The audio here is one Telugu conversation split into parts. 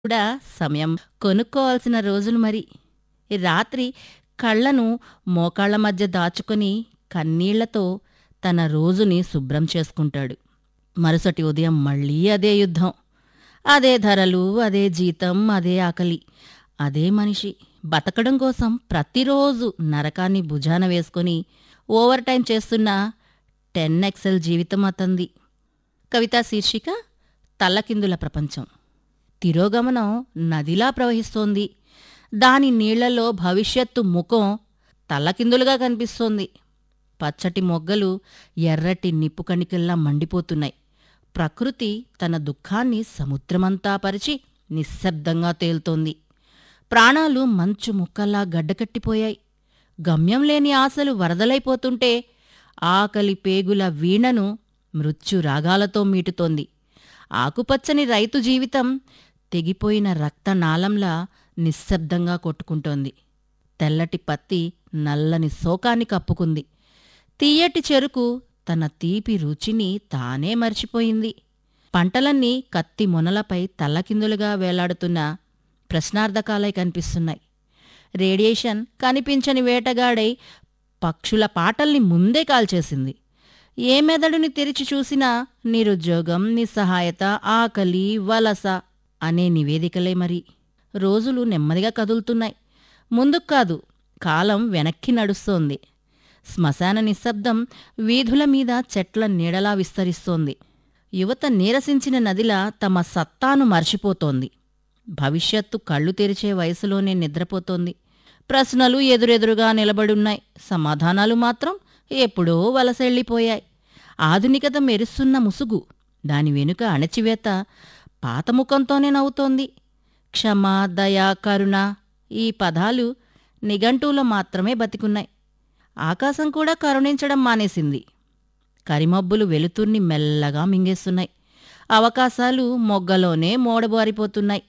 కూడా సమయం కొనుక్కోవాల్సిన రోజులు మరి ఈ రాత్రి కళ్ళను మోకాళ్ల మధ్య దాచుకొని కన్నీళ్లతో తన రోజుని శుభ్రం చేసుకుంటాడు మరుసటి ఉదయం మళ్ళీ అదే యుద్ధం అదే ధరలు అదే జీతం అదే ఆకలి అదే మనిషి బతకడం కోసం ప్రతిరోజు నరకాన్ని భుజాన వేసుకొని ఓవర్ టైం చేస్తున్న టెన్ ఎక్సెల్ జీవితం అతంది కవితా శీర్షిక తల్లకిందుల ప్రపంచం తిరోగమనం నదిలా ప్రవహిస్తోంది దాని నీళ్లలో భవిష్యత్తు ముఖం తల్లకిందులుగా కనిపిస్తోంది పచ్చటి మొగ్గలు ఎర్రటి నిప్పు కణికల్లా మండిపోతున్నాయి ప్రకృతి తన దుఃఖాన్ని సముద్రమంతా పరిచి నిశ్శబ్దంగా తేలుతోంది ప్రాణాలు మంచు ముక్కల్లా గడ్డకట్టిపోయాయి గమ్యం లేని ఆశలు వరదలైపోతుంటే ఆకలి పేగుల వీణను మృత్యు రాగాలతో మీటుతోంది ఆకుపచ్చని రైతు జీవితం తెగిపోయిన రక్తనాళంలా నిశ్శబ్దంగా కొట్టుకుంటోంది తెల్లటి పత్తి నల్లని శోకాన్ని కప్పుకుంది తీయటి చెరుకు తన తీపి రుచిని తానే మర్చిపోయింది పంటలన్నీ కత్తి మొనలపై తల్లకిందులుగా వేలాడుతున్న ప్రశ్నార్థకాలై కనిపిస్తున్నాయి రేడియేషన్ కనిపించని వేటగాడై పక్షుల పాటల్ని ముందే కాల్చేసింది ఏ మెదడుని తెరిచి చూసినా నిరుద్యోగం నిస్సహాయత ఆకలి వలస అనే నివేదికలే మరి రోజులు నెమ్మదిగా కదులుతున్నాయి ముందుకు కాదు కాలం వెనక్కి నడుస్తోంది శ్మశాన నిశ్శబ్దం వీధుల మీద చెట్ల నీడలా విస్తరిస్తోంది యువత నీరసించిన నదిలా తమ సత్తాను మర్చిపోతోంది భవిష్యత్తు కళ్ళు తెరిచే వయసులోనే నిద్రపోతోంది ప్రశ్నలు ఎదురెదురుగా నిలబడున్నాయి సమాధానాలు మాత్రం ఎప్పుడో వలసెళ్ళిపోయాయి ఆధునికత మెరుస్తున్న ముసుగు దాని వెనుక అణచివేత పాతముఖంతోనే నవ్వుతోంది క్షమ దయ కరుణ ఈ పదాలు నిఘంటువులో మాత్రమే బతికున్నాయి ఆకాశం కూడా కరుణించడం మానేసింది కరిమబ్బులు వెలుతుర్ని మెల్లగా మింగేస్తున్నాయి అవకాశాలు మొగ్గలోనే మోడబారిపోతున్నాయి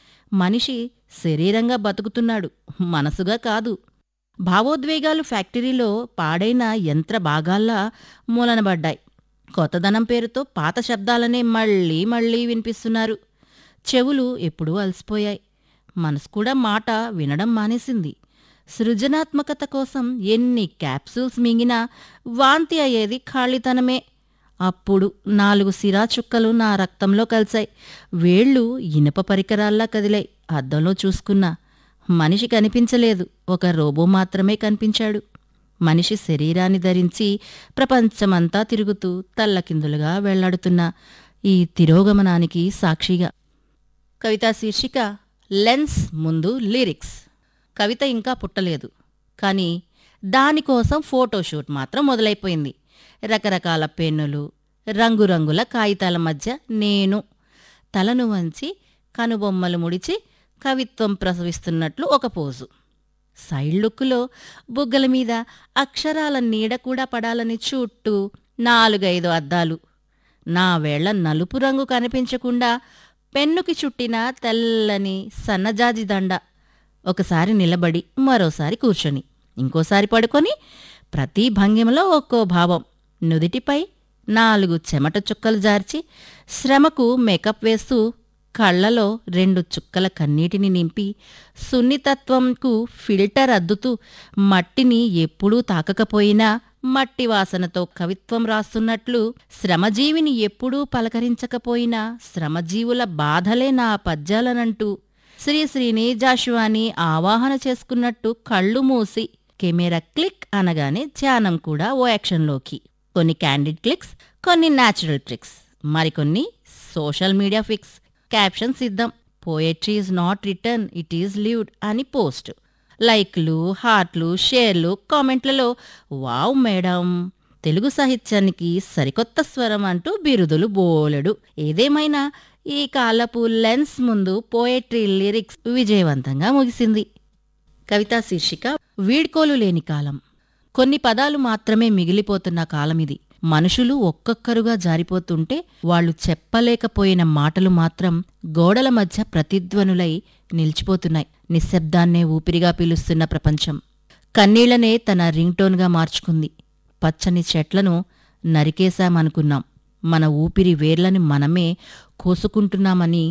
మనిషి శరీరంగా బతుకుతున్నాడు మనసుగా కాదు భావోద్వేగాలు ఫ్యాక్టరీలో పాడైన యంత్ర భాగాల్లా మూలనబడ్డాయి కొత్తదనం పేరుతో పాత శబ్దాలనే మళ్ళీ మళ్ళీ వినిపిస్తున్నారు చెవులు ఎప్పుడూ అలసిపోయాయి మనసు కూడా మాట వినడం మానేసింది సృజనాత్మకత కోసం ఎన్ని క్యాప్సూల్స్ మింగినా వాంతి అయ్యేది ఖాళీతనమే అప్పుడు నాలుగు సిరా చుక్కలు నా రక్తంలో కలిశాయి వేళ్ళు ఇనుప పరికరాల్లా కదిలాయి అద్దంలో చూసుకున్నా మనిషి కనిపించలేదు ఒక రోబో మాత్రమే కనిపించాడు మనిషి శరీరాన్ని ధరించి ప్రపంచమంతా తిరుగుతూ తల్లకిందులుగా వెళ్లాడుతున్న ఈ తిరోగమనానికి సాక్షిగా కవితా శీర్షిక లెన్స్ ముందు లిరిక్స్ కవిత ఇంకా పుట్టలేదు కానీ దానికోసం ఫోటోషూట్ మాత్రం మొదలైపోయింది రకరకాల పెన్నులు రంగురంగుల కాగితాల మధ్య నేను తలను వంచి కనుబొమ్మలు ముడిచి కవిత్వం ప్రసవిస్తున్నట్లు ఒక పోజు సైడ్ లుక్లో బుగ్గల మీద అక్షరాల నీడ కూడా పడాలని చుట్టూ నాలుగైదు అద్దాలు నా వేళ్ల నలుపు రంగు కనిపించకుండా పెన్నుకి చుట్టిన తెల్లని సన్నజాజి దండ ఒకసారి నిలబడి మరోసారి కూర్చొని ఇంకోసారి పడుకొని ప్రతి భంగిమలో ఒక్కో భావం నుదిటిపై నాలుగు చెమట చుక్కలు జార్చి శ్రమకు మేకప్ వేస్తూ కళ్లలో రెండు చుక్కల కన్నీటిని నింపి సున్నితత్వంకు ఫిల్టర్ అద్దుతూ మట్టిని ఎప్పుడూ తాకకపోయినా మట్టి వాసనతో కవిత్వం రాస్తున్నట్లు శ్రమజీవిని ఎప్పుడూ పలకరించకపోయినా శ్రమజీవుల బాధలే నా పద్యాలనంటూ శ్రీశ్రీని జాషువాని ఆవాహన చేసుకున్నట్టు కళ్ళు మూసి కెమెరా క్లిక్ అనగానే ధ్యానం కూడా ఓ యాక్షన్లోకి కొన్ని క్యాండిడ్ క్లిక్స్ కొన్ని న్యాచురల్ ట్రిక్స్ మరికొన్ని సోషల్ మీడియా ఫిక్స్ క్యాప్షన్ సిద్ధం poetry is not written it is lived అని పోస్ట్ లైక్లు హార్ట్లు షేర్లు కామెంట్లలో వావ్ మేడం తెలుగు సాహిత్యానికి సరికొత్త స్వరం అంటూ బిరుదులు బోలెడు ఏదేమైనా ఈ కాలపు లెన్స్ ముందు పోయట్రీ లిరిక్స్ విజయవంతంగా ముగిసింది కవితా శీర్షిక వీడ్కోలు లేని కాలం కొన్ని పదాలు మాత్రమే మిగిలిపోతున్న కాలమిది మనుషులు ఒక్కొక్కరుగా జారిపోతుంటే వాళ్ళు చెప్పలేకపోయిన మాటలు మాత్రం గోడల మధ్య ప్రతిధ్వనులై నిలిచిపోతున్నాయి నిశ్శబ్దాన్నే ఊపిరిగా పీలుస్తున్న ప్రపంచం కన్నీళ్లనే తన రింగ్టోన్గా మార్చుకుంది పచ్చని చెట్లను నరికేశామనుకున్నాం మన ఊపిరి వేర్లని మనమే కోసుకుంటున్నామని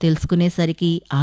తెలుసుకునేసరికి ఆ